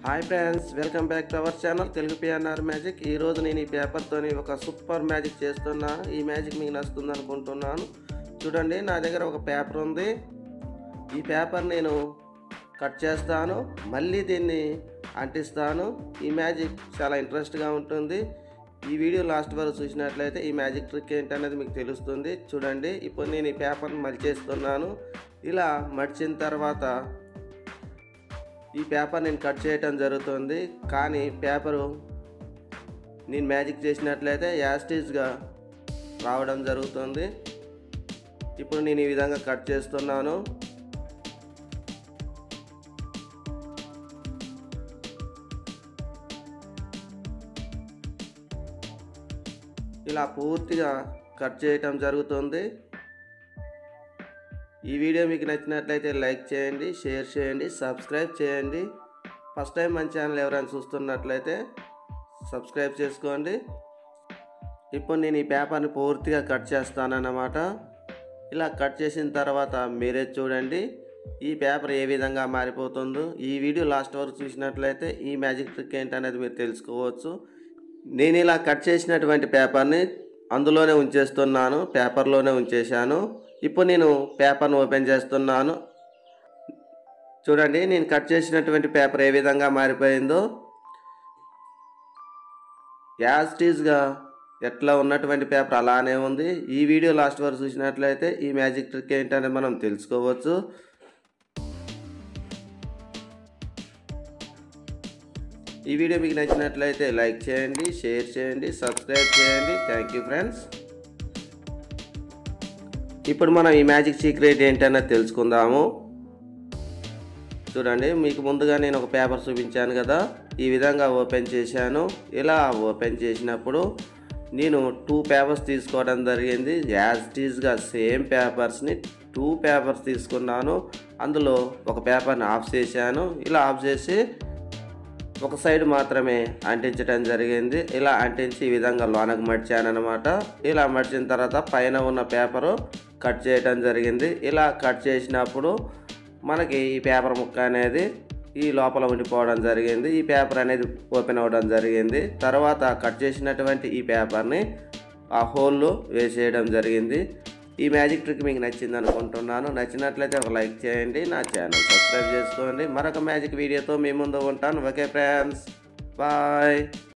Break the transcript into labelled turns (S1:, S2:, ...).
S1: hi friends welcome back to our channel Telugu PNR magic ఈ రోజు నేను ఈ పేపర్తోని ఒక సూపర్ మ్యాజిక్ చేస్తున్నాను ఈ మ్యాజిక్ మీకు నచ్చుతుంది అనుకుంటున్నాను చూడండి నా దగ్గర ఒక పేపర్ ఉంది ఈ పేపర్ నేను కట్ చేస్తాను మళ్ళీ దీన్ని అంటిస్తాను ఈ మ్యాజిక్ చాలా ఇంట్రెస్ట్గా ఉంటుంది ఈ వీడియో లాస్ట్ వరకు చూసినట్లయితే ఈ మ్యాజిక్ ట్రిక్ ఏంటనేది మీకు తెలుస్తుంది చూడండి ఇప్పుడు నేను ఈ పేపర్ని మలిచేస్తున్నాను ఇలా మడిచిన తర్వాత ఈ పేపర్ నేను కట్ చేయటం జరుగుతుంది కానీ పేపరు నేను మ్యాజిక్ చేసినట్లయితే యాస్టీజ్గా రావడం జరుగుతుంది ఇప్పుడు నేను ఈ విధంగా కట్ చేస్తున్నాను ఇలా పూర్తిగా కట్ చేయటం జరుగుతుంది ఈ వీడియో మీకు నచ్చినట్లయితే లైక్ చేయండి షేర్ చేయండి సబ్స్క్రైబ్ చేయండి ఫస్ట్ టైం మన ఛానల్ ఎవరైనా చూస్తున్నట్లయితే సబ్స్క్రైబ్ చేసుకోండి ఇప్పుడు నేను ఈ పేపర్ని పూర్తిగా కట్ చేస్తానన్నమాట ఇలా కట్ చేసిన తర్వాత మీరే చూడండి ఈ పేపర్ ఏ విధంగా మారిపోతుందో ఈ వీడియో లాస్ట్ వరకు చూసినట్లయితే ఈ మ్యాజిక్ ట్రిక్ ఏంటనేది మీరు తెలుసుకోవచ్చు నేను ఇలా కట్ చేసినటువంటి పేపర్ని అందులోనే ఉంచేస్తున్నాను పేపర్లోనే ఉంచేశాను ఇప్పుడు నేను పేపర్ను ఓపెన్ చేస్తున్నాను చూడండి నేను కట్ చేసినటువంటి పేపర్ ఏ విధంగా మారిపోయిందో యాస్టీస్గా ఎట్లా ఉన్నటువంటి పేపర్ అలానే ఉంది ఈ వీడియో లాస్ట్ వరకు చూసినట్లయితే ఈ మ్యాజిక్ ట్రిక్ ఏంటనేది మనం తెలుసుకోవచ్చు ఈ వీడియో మీకు నచ్చినట్లయితే లైక్ చేయండి షేర్ చేయండి సబ్స్క్రైబ్ చేయండి థ్యాంక్ యూ ఫ్రెండ్స్ ఇప్పుడు మనం ఈ మ్యాజిక్ సీక్రెట్ ఏంటన్నది తెలుసుకుందాము చూడండి మీకు ముందుగా నేను ఒక పేపర్ చూపించాను కదా ఈ విధంగా ఓపెన్ చేశాను ఇలా ఓపెన్ చేసినప్పుడు నేను టూ పేపర్స్ తీసుకోవడం జరిగింది యాజ్ టీజ్గా సేమ్ పేపర్స్ని టూ పేపర్స్ తీసుకున్నాను అందులో ఒక పేపర్ని ఆఫ్ చేశాను ఇలా ఆఫ్ చేసి ఒక సైడ్ మాత్రమే అంటించడం జరిగింది ఇలా అంటించి ఈ విధంగా లోనకు మడిచాను అనమాట ఇలా మడిచిన తర్వాత పైన ఉన్న పేపరు కట్ చేయడం జరిగింది ఇలా కట్ చేసినప్పుడు మనకి ఈ పేపర్ ముక్క అనేది ఈ లోపల ఉండిపోవడం జరిగింది ఈ పేపర్ అనేది ఓపెన్ అవ్వడం జరిగింది తర్వాత కట్ చేసినటువంటి ఈ పేపర్ని ఆ హోల్లో వేసేయడం జరిగింది ఈ మ్యాజిక్ ట్రిక్ మీకు నచ్చింది అనుకుంటున్నాను నచ్చినట్లయితే ఒక లైక్ చేయండి నా ఛానల్ సబ్స్క్రైబ్ చేసుకోండి మరొక మ్యాజిక్ వీడియోతో మీ ముందు ఉంటాను ఓకే ఫ్రెండ్స్ బాయ్